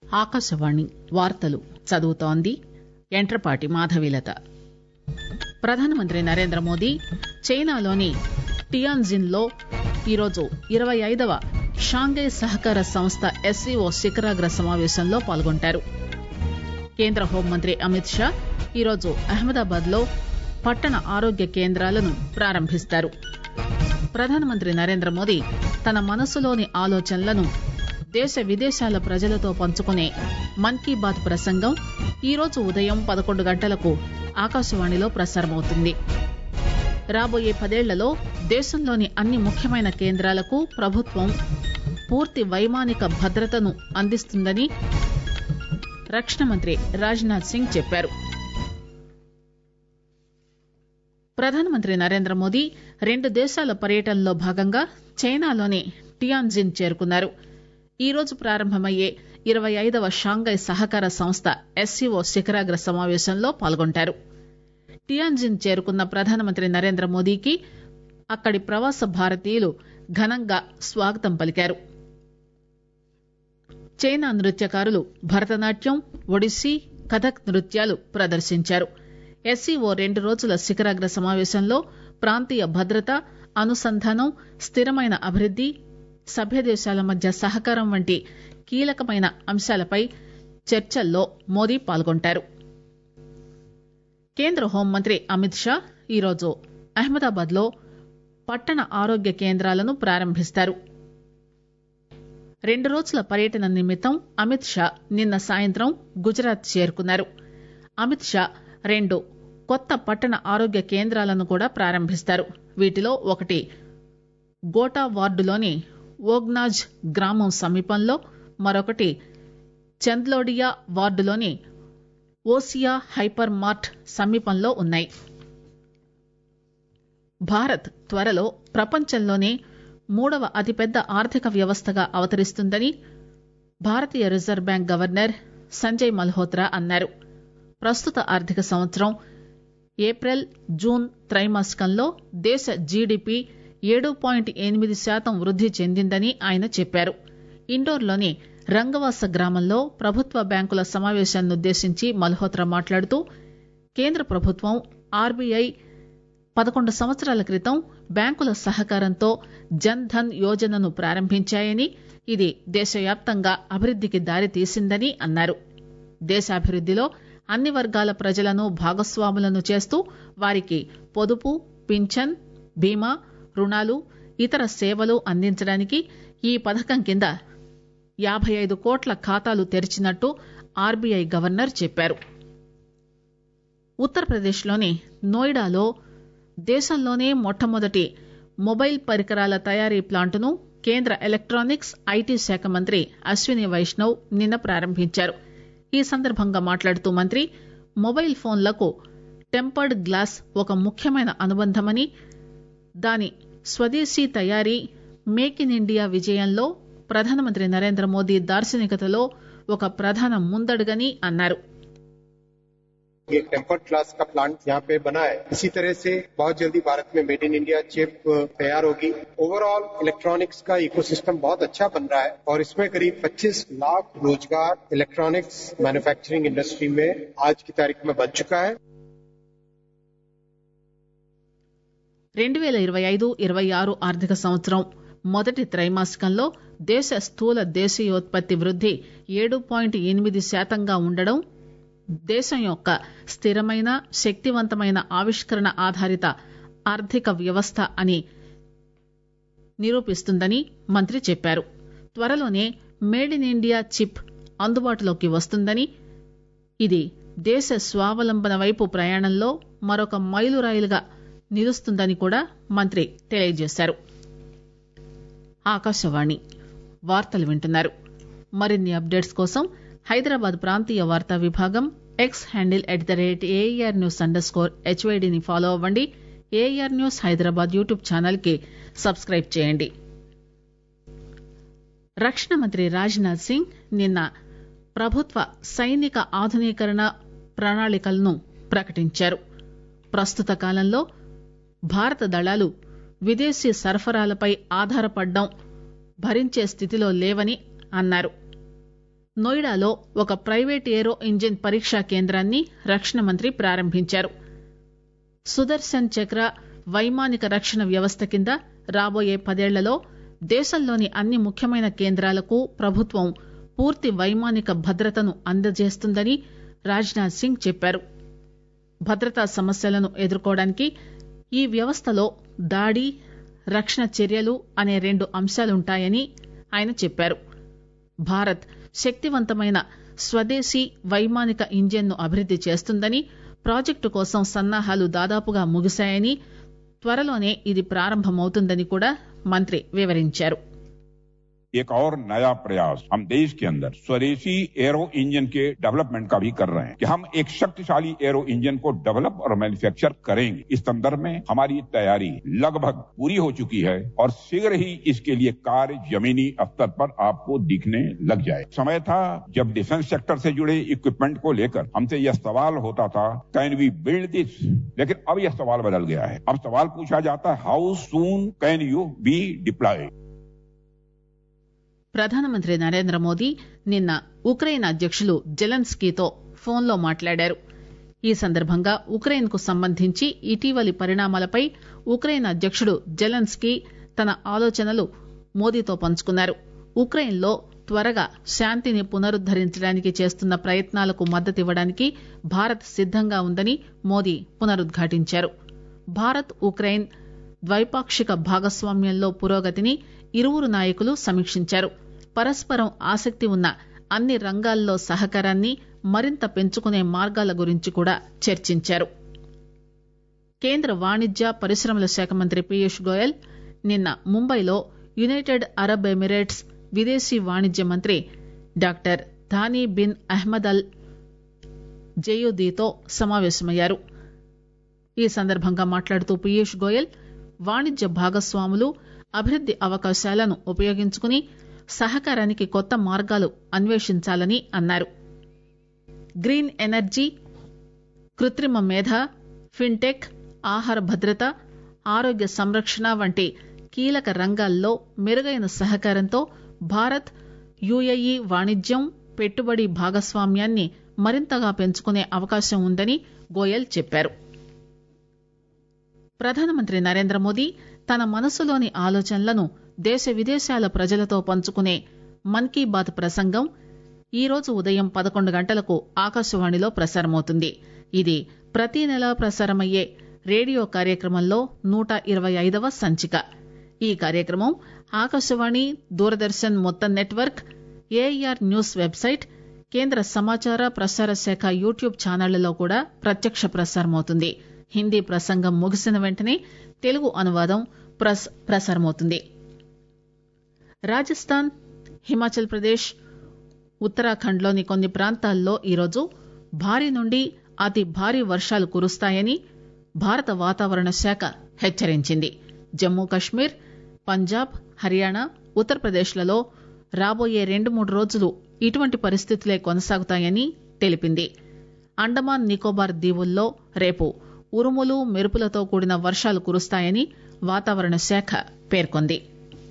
ఆకాశవాణి వార్తలు చదువుతోంది యంట్రపాటి మాధవీలత ప్రధానమంత్రి నరేంద్ర మోదీ చైనాలోని టియాన్జిన్ లో ఈరోజు ఇరవై ఐదవ షాంఘై సహకార సంస్థ ఎస్సీఓ శిఖరాగ్ర సమావేశంలో పాల్గొంటారు కేంద్ర హోంమంత్రి అమిత్ షా ఈరోజు అహ్మదాబాద్ లో పట్టణ ఆరోగ్య కేంద్రాలను ప్రారంభిస్తారు ప్రధానమంత్రి నరేంద్ర మోదీ తన మనసులోని ఆలోచనలను దేశ విదేశాల ప్రజలతో పంచుకునే మన్ కీ బాత్ ప్రసంగం ఈరోజు ఉదయం పదకొండు గంటలకు ఆకాశవాణిలో ప్రసారమవుతుంది రాబోయే పదేళ్లలో దేశంలోని అన్ని ముఖ్యమైన కేంద్రాలకు ప్రభుత్వం పూర్తి వైమానిక భద్రతను అందిస్తుందని రక్షణ మంత్రి రాజ్నాథ్ సింగ్ చెప్పారు ప్రధానమంత్రి నరేంద్ర మోదీ రెండు దేశాల పర్యటనలో భాగంగా చైనాలోని టియాన్జిన్ చేరుకున్నారు ఈ రోజు ప్రారంభమయ్యే ఇరవై ఐదవ షాంఘై సహకార సంస్థ ఎస్సీఓ శిఖరాగ్ర సమావేశంలో పాల్గొంటారు టియాన్జిన్ చేరుకున్న ప్రధానమంత్రి నరేంద్ర మోదీకి అక్కడి ప్రవాస భారతీయులు ఘనంగా స్వాగతం పలికారు చైనా నృత్యకారులు భరతనాట్యం ఒడిస్సీ కథక్ నృత్యాలు ప్రదర్శించారు ఎస్సీఓ రెండు రోజుల శిఖరాగ్ర సమావేశంలో ప్రాంతీయ భద్రత అనుసంధానం స్థిరమైన అభివృద్ది సభ్య దేశాల మధ్య సహకారం వంటి కీలకమైన అంశాలపై చర్చల్లో మోదీ పాల్గొంటారు కేంద్ర హోంమంత్రి అమిత్ షా ఈరోజు అహ్మదాబాద్ లో పట్టణ ఆరోగ్య కేంద్రాలను ప్రారంభిస్తారు రెండు రోజుల పర్యటన నిమిత్తం అమిత్ షా నిన్న సాయంత్రం గుజరాత్ చేరుకున్నారు అమిత్ షా రెండు కొత్త పట్టణ ఆరోగ్య కేంద్రాలను కూడా ప్రారంభిస్తారు వీటిలో ఒకటి గోటా వార్డులోని ఓగ్నాజ్ గ్రామం సమీపంలో మరొకటి చంద్లోడియా వార్డులోని ఓసియా హైపర్ మార్ట్ సమీపంలో ఉన్నాయి భారత్ త్వరలో ప్రపంచంలోనే మూడవ అతిపెద్ద ఆర్థిక వ్యవస్థగా అవతరిస్తుందని భారతీయ reserve bank governor Sanjay Malhotra అన్నారు ప్రస్తుత ఆర్థిక సంవత్సరం ఏప్రిల్ జూన్ త్రైమాసికంలో దేశ జీడీపీ ఏడు పాయింట్ ఎనిమిది శాతం వృద్ది చెందిందని ఆయన చెప్పారు ఇండోర్లోని రంగవాస గ్రామంలో ప్రభుత్వ బ్యాంకుల సమావేశాన్నుద్దేశించి మల్హోత్రా మాట్లాడుతూ కేంద్ర ప్రభుత్వం ఆర్బీఐ పదకొండు సంవత్సరాల క్రితం బ్యాంకుల సహకారంతో జన్ ధన్ యోజనను ప్రారంభించాయని ఇది దేశవ్యాప్తంగా అభివృద్దికి దారితీసిందని అన్నారు దేశాభివృద్దిలో అన్ని వర్గాల ప్రజలను భాగస్వాములను చేస్తూ వారికి పొదుపు పింఛన్ బీమా రుణాలు ఇతర సేవలు అందించడానికి ఈ పథకం కింద యాబై ఐదు కోట్ల ఖాతాలు తెరిచినట్టు ఆర్బీఐ గవర్నర్ చెప్పారు ఉత్తరప్రదేశ్లోని నోయిడాలో దేశంలోనే మొట్టమొదటి మొబైల్ పరికరాల తయారీ ప్లాంటును కేంద్ర ఎలక్టానిక్స్ ఐటీ శాఖ మంత్రి అశ్విని వైష్ణవ్ నిన్న ప్రారంభించారు ఈ సందర్భంగా మాట్లాడుతూ మంత్రి మొబైల్ ఫోన్లకు టెంపర్డ్ గ్లాస్ ఒక ముఖ్యమైన అనుబంధమని దాని స్వదేశీ తయారీ మేక్ ఇన్ ఇండియా విజయంలో ప్రధానమంత్రి నరేంద్ర మోదీ దార్శనికతలో ఒక ప్రధాన ముందడుగని అన్నారు ये टेम्पर्ड ग्लास का प्लांट यहाँ पे बना है इसी तरह से बहुत जल्दी भारत में मेड इन इंडिया चिप तैयार होगी ओवरऑल इलेक्ट्रॉनिक्स का इकोसिस्टम बहुत अच्छा बन रहा है और इसमें करीब 25 लाख रोजगार इलेक्ट्रॉनिक्स मैन्युफैक्चरिंग इंडस्ट्री में आज की तारीख में बन चुका है రెండు వేల ఇరవై ఐదు ఇరవై ఆరు ఆర్థిక సంవత్సరం మొదటి త్రైమాసికంలో దేశ స్థూల దేశీయోత్పత్తి వృద్ది ఏడు పాయింట్ ఎనిమిది శాతంగా ఉండడం దేశం యొక్క స్థిరమైన శక్తివంతమైన ఆవిష్కరణ ఆధారిత ఆర్థిక వ్యవస్థ అని నిరూపిస్తుందని మంత్రి చెప్పారు త్వరలోనే మేడ్ ఇన్ ఇండియా చిప్ అందుబాటులోకి వస్తుందని ఇది దేశ స్వావలంబన వైపు ప్రయాణంలో మరొక మైలురాయిలుగా నిలుస్తుందని కూడా మంత్రి తెలియజేశారు ఆకాశవాణి వార్తలు వింటున్నారు మరిన్ని అప్డేట్స్ కోసం హైదరాబాద్ ప్రాంతీయ వార్తా విభాగం X handle at the rate AR news under score హెచ్వైడిని ఫాలో అవ్వండి AR news Hyderabad YouTube channel కి సబ్స్క్రైబ్ చేయండి రక్షణ మంత్రి రాజ్నాథ్ సింగ్ నిన్న ప్రభుత్వ సైనిక ఆధునీకరణ ప్రణాళికలను ప్రకటించారు ప్రస్తుత కాలంలో భారత దళాలు విదేశీ సరఫరాలపై ఆధారపడడం భరించే స్థితిలో లేవని అన్నారు నోయిడాలో ఒక ప్రైవేట్ ఏరో ఇంజిన్ పరీక్షా కేంద్రాన్ని రక్షణ మంత్రి ప్రారంభించారు సుదర్శన్ చక్ర వైమానిక రక్షణ వ్యవస్థ కింద రాబోయే పదేళ్లలో దేశంలోని అన్ని ముఖ్యమైన కేంద్రాలకు ప్రభుత్వం పూర్తి వైమానిక భద్రతను అందజేస్తుందని రాజ్నాథ్ సింగ్ చెప్పారు భద్రతా సమస్యలను ఎదుర్కోవడానికి ఈ వ్యవస్థలో దాడి రక్షణ చర్యలు అనే రెండు అంశాలుంటాయని ఆయన చెప్పారు భారత్ శక్తివంతమైన స్వదేశీ వైమానిక ఇంజిన్ను అభివృద్ది చేస్తుందని ప్రాజెక్టు కోసం సన్నాహాలు దాదాపుగా ముగిశాయని త్వరలోనే ఇది ప్రారంభమవుతుందని కూడా మంత్రి వివరించారు एक और नया प्रयास हम देश के अंदर स्वदेशी एरो इंजन के डेवलपमेंट का भी कर रहे हैं कि हम एक शक्तिशाली एरो इंजन को डेवलप और मैन्युफैक्चर करेंगे इस संदर्भ में हमारी तैयारी लगभग पूरी हो चुकी है और शीघ्र ही इसके लिए कार्य जमीनी स्तर पर आपको दिखने लग जाए समय था जब डिफेंस सेक्टर से जुड़े इक्विपमेंट को लेकर हमसे यह सवाल होता था कैन वी बिल्ड दिस लेकिन अब यह सवाल बदल गया है अब सवाल पूछा जाता है how soon can you be deployed ప్రధానమంత్రి నరేంద్ర మోదీ నిన్న ఉక్రెయిన్ అధ్యకులు జెలెన్స్కీతో ఫోన్లో మాట్లాడారు ఈ సందర్భంగా ఉక్రెయిన్ కు సంబంధించి ఇటీవలి పరిణామాలపై ఉక్రెయిన్ అధ్యకుడు జెలెన్స్కీ తన ఆలోచనలు మోదీతో పంచుకున్నారు ఉక్రెయిన్ లో త్వరగా శాంతిని పునరుద్దరించడానికి చేస్తున్న ప్రయత్నాలకు మద్దతివ్వడానికి భారత్ సిద్దంగా ఉందని మోదీ పునరుద్ఘాటించారు భారత్ ఉక్రెయిన్ ద్వైపాక్షిక భాగస్వామ్యంలో పురోగతిని ఇరువురు నాయకులు సమీక్షించారు పరస్పరం ఆసక్తి ఉన్న అన్ని రంగాల్లో సహకారాన్ని మరింత పెంచుకునే మార్గాల గురించి కూడా చర్చించారు కేంద్ర వాణిజ్య పరిశ్రమల శాఖ మంత్రి పీయూష్ గోయల్ నిన్న ముంబైలో యునైటెడ్ అరబ్ ఎమిరేట్స్ విదేశీ వాణిజ్య మంత్రి doctor Thani bin Ahmed Al జయూదీతో సమావేశమయ్యారు ఈ సందర్భంగా మాట్లాడుతూ పీయూష్ గోయల్ వాణిజ్య భాగస్వాములు అభివృద్ది అవకాశాలను ఉపయోగించుకుని సహకారానికి కొత్త మార్గాలు అన్వేషించాలని అన్నారు గ్రీన్ ఎనర్జీ కృత్రిమ మేధ ఫిన్టెక్ ఆహార భద్రత ఆరోగ్య సంరక్షణ వంటి కీలక రంగాల్లో మెరుగైన సహకారంతో భారత్ యుఏఈ వాణిజ్యం పెట్టుబడి భాగస్వామ్యాన్ని మరింతగా పెంచుకునే అవకాశం ఉందని గోయల్ చెప్పారు ప్రధానమంత్రి నరేంద్ర మోదీ తన మనసులోని ఆలోచనలను దేశ విదేశాల ప్రజలతో పంచుకునే మన్ కీ బాత్ ప్రసంగం ఈరోజు ఉదయం పదకొండు గంటలకు ఆకాశవాణిలో ప్రసారమవుతుంది ఇది ప్రతి నెలా ప్రసారమయ్యే రేడియో కార్యక్రమంలో నూట ఇరవై ఐదవ సంచిక ఈ కార్యక్రమం ఆకాశవాణి దూరదర్శన్ మొత్తం నెట్వర్క్ ఏఐఆర్ న్యూస్ వెబ్సైట్ కేంద్ర సమాచార ప్రసార శాఖ యూట్యూబ్ ఛానళ్లలో కూడా ప్రత్యక్ష ప్రసారమవుతుంది హిందీ ప్రసంగం ముగిసిన వెంటనే తెలుగు అనువాదం ప్రసారమవుతుంది రాజస్థాన్ హిమాచల్ ప్రదేశ్ ఉత్తరాఖండ్ లోని కొన్ని ప్రాంతాల్లో ఈరోజు భారీ నుండి అతి భారీ వర్షాలు కురుస్తాయని భారత వాతావరణ శాఖ హెచ్చరించింది జమ్మూ కశ్మీర్ పంజాబ్ హర్యానా ఉత్తరప్రదేశ్ లలో రాబోయే రెండు మూడు రోజులు ఇటువంటి పరిస్థితులే కొనసాగుతాయని తెలిపింది అండమాన్ నికోబార్ దీవుల్లో రేపు ఉరుములు మెరుపులతో కూడిన వర్షాలు కురుస్తాయని వాతావరణ శాఖ పేర్కొంది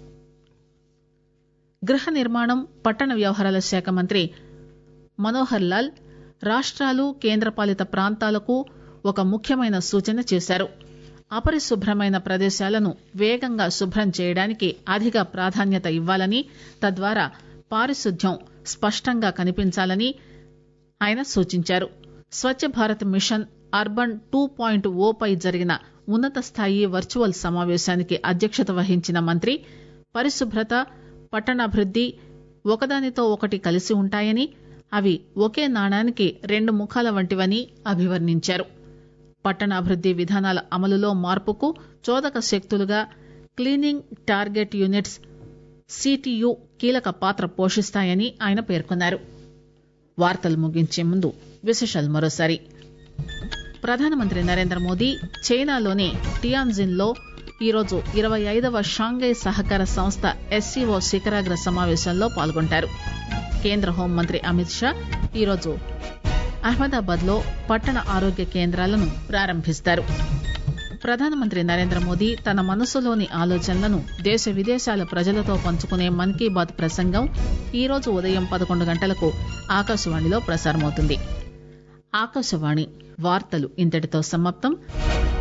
గృహ నిర్మాణం పట్టణ వ్యవహారాల శాఖ మంత్రి మనోహర్ లాల్ రాష్ట్రాలు కేంద్రపాలిత ప్రాంతాలకు ఒక ముఖ్యమైన సూచన చేశారు అపరిశుభ్రమైన ప్రదేశాలను వేగంగా శుభ్రం చేయడానికి అధిక ప్రాధాన్యత ఇవ్వాలని తద్వారా పారిశుద్ధ్యం స్పష్టంగా కనిపించాలని ఆయన సూచించారు Swachh Bharat mission urban two point O పై జరిగిన ఉన్నత స్థాయి వర్చువల్ సమావేశానికి అధ్యక్షత వహించిన మంత్రి పరిశుభ్రత పట్టణాభివృద్ది ఒకదానితో ఒకటి కలిసి ఉంటాయని అవి ఒకే నాణానికి రెండు ముఖాల వంటివని అభివర్ణించారు పట్టణాభివృద్ది విధానాల అమలులో మార్పుకు చోదక శక్తులుగా క్లీనింగ్ టార్గెట్ యూనిట్స్ సిటియు కీలక పాత్ర పోషిస్తాయని ఆయన పేర్కొన్నారు వార్తలు ముగించే ముందు విశేషాలు మరోసారి ప్రధానమంత్రి నరేంద్ర మోదీ చైనాలోని టియాన్జిన్ లో ఈరోజు ఇరవై ఐదవ షాంఘై సహకార సంస్థ ఎస్సీఓ శిఖరాగ్ర సమావేశంలో పాల్గొంటారు కేంద్ర హోంమంత్రి అమిత్ షా ఈరోజు అహ్మదాబాద్ లో పట్టణ ఆరోగ్య కేంద్రాలను ప్రారంభిస్తారు ప్రధానమంత్రి నరేంద్ర మోదీ తన మనసులోని ఆలోచనలను దేశ విదేశాల ప్రజలతో పంచుకునే మన్ కీ బాత్ ప్రసంగం ఈరోజు ఉదయం పదకొండు గంటలకు ఆకాశవాణిలో ప్రసారమవుతుంది ఆకాశవాణి వార్తలు ఇంతటితో సమాప్తం